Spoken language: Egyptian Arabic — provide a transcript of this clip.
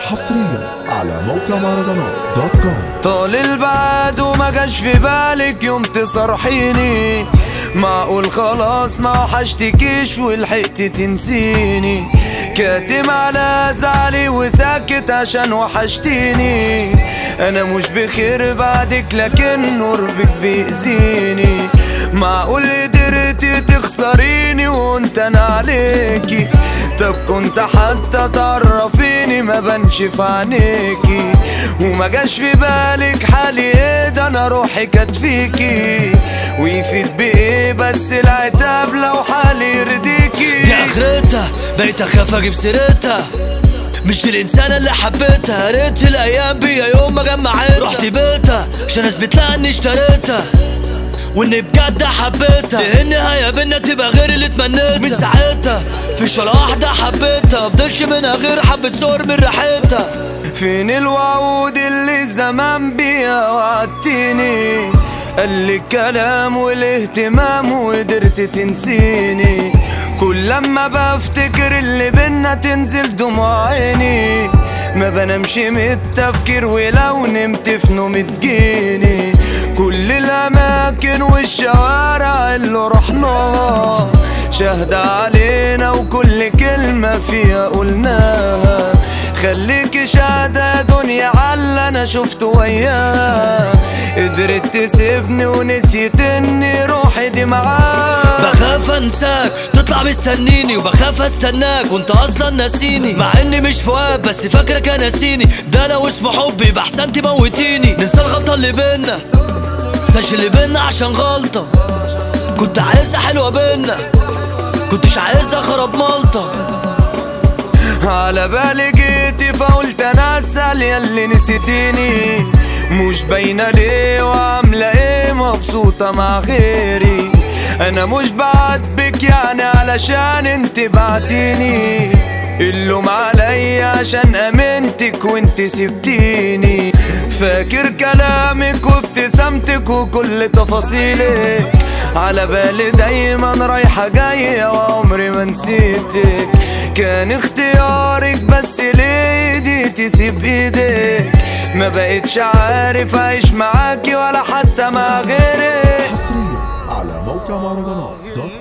حصريا على موقع مهرجانات دوت كوم طال البعد وما جاش في بالك يوم تصرحيني معقول خلاص ما وحشتكيش ولحقت تنسيني كاتم على زعلي وساكت عشان وحشتيني انا مش بخير بعدك لكن قربك بيأذيني معقول قدرتي تخسريني وانت انا عليكي طب كنت حتى تعرفيني ما بنش في عينيكي وما جاش في بالك حالي ايه ده انا روحي كانت فيكي ويفيد بايه بس العتاب لو حالي دي يرضيكي اخرتها بقيت اخاف اجيب سيرتها مش دي الانسانة اللي حبيتها يا ريت الايام بيا يوم ما جمعتها رحت بيتها عشان اثبت لها اني اشتريتها واني بجد حبيتها إيه النهاية بينا تبقى غير اللي تمنيتها من ساعتها فيش ولا واحدة حبيتها مفضلش منها غير حبة صور من ريحتها فين الوعود اللي زمان بيها وعدتيني قال لي الكلام والاهتمام وقدرت تنسيني كل لما بفتكر اللي بينا تنزل دموع عيني ما بنامش من التفكير ولو نمت في نوم تجيني كل الاماكن والشوارع اللي رحناها شاهدة علينا وكل كلمة فيها قلناها خليكي شاهدة يا دنيا على انا شفته وياها قدرت تسيبني ونسيت اني روحي دي معاها بخاف انساك تطلع مستنيني وبخاف استناك وانت اصلا ناسيني مع اني مش فؤاد بس فاكرك ناسيني ده انا واسمه حبي بحسن تموتيني ننسى الغلطه اللي بينا ننساش اللي بينا عشان غلطه كنت عايزها حلوه بينا كنتش عايزها خرب ملطه على بالي جيتي فقلت انا اسال ياللي نسيتيني مش باينه ليه وعامله ايه مبسوطه مع غيري انا مش بعاتبك يعني علشان انت بعتيني اللوم عليا عشان امنتك وانت سبتيني فاكر كلامك وابتسامتك وكل تفاصيلك على بالي دايما رايحة جاية وعمري ما نسيتك كان اختيارك بس ليه دي تسيب ايدك ما بقتش عارف اعيش معاكي ولا حتى مع غيرك حصريا على موقع مهرجانات دوت